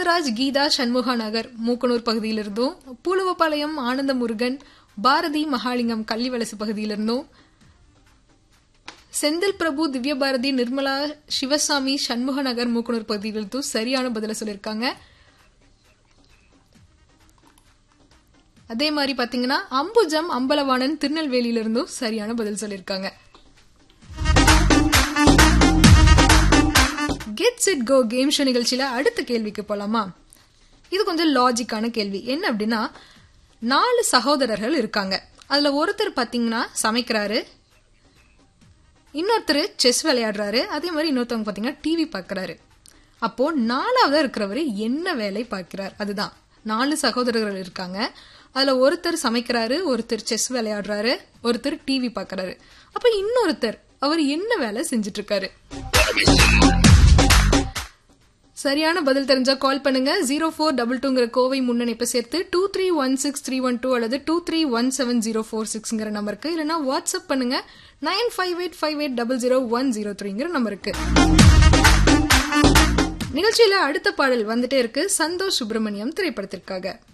நாகராஜ் கீதா சண்முகா நகர் மூக்கனூர் பகுதியிலிருந்தும் பூலுவப்பாளையம் ஆனந்த முருகன் பாரதி மகாலிங்கம் கள்ளிவலசு பகுதியிலிருந்தும் செந்தில் பிரபு திவ்யபாரதி நிர்மலா சிவசாமி சண்முக நகர் மூக்கனூர் பகுதியிலிருந்தும் சரியான பதில சொல்லியிருக்காங்க அதே மாதிரி பாத்தீங்கன்னா அம்புஜம் அம்பலவாணன் திருநெல்வேலியிலிருந்தும் சரியான பதில் சொல்லியிருக்காங்க get set go game show நிகழ்ச்சியில அடுத்த கேள்விக்கு போலாமா இது கொஞ்சம் லாஜிக்கான கேள்வி என்ன அப்படின்னா நாலு சகோதரர்கள் இருக்காங்க அதுல ஒருத்தர் பாத்தீங்கன்னா சமைக்கிறாரு இன்னொருத்தர் செஸ் விளையாடுறாரு அதே மாதிரி இன்னொருத்தவங்க பாத்தீங்கன்னா டிவி பார்க்கறாரு அப்போ நாலாவதா இருக்கிறவர் என்ன வேலை பார்க்கிறார் அதுதான் நாலு சகோதரர்கள் இருக்காங்க அதுல ஒருத்தர் சமைக்கிறாரு ஒருத்தர் செஸ் விளையாடுறாரு ஒருத்தர் டிவி பார்க்கறாரு அப்ப இன்னொருத்தர் அவர் என்ன வேலை செஞ்சுட்டு இருக்காரு சரியான பதில் தெரிஞ்சா கால் பண்ணுங்க ஜீரோ ஃபோர் டபுள் டூங்கிற கோவை முன்னணிப்பை சேர்த்து two three one six three one two அல்லது two three one seven zero four சிக்ஸ்ங்கிற நம்பருக்கு இல்லைனா வாட்ஸ்அப் பண்ணுங்க nine five eight five eight double zero one zero த்ரீங்கிற நம்பருக்கு நிகழ்ச்சியில அடுத்த பாடல் வந்துட்டே இருக்கு சந்தோஷ் சுப்பிரமணியம் திரைப்படத்திற்காக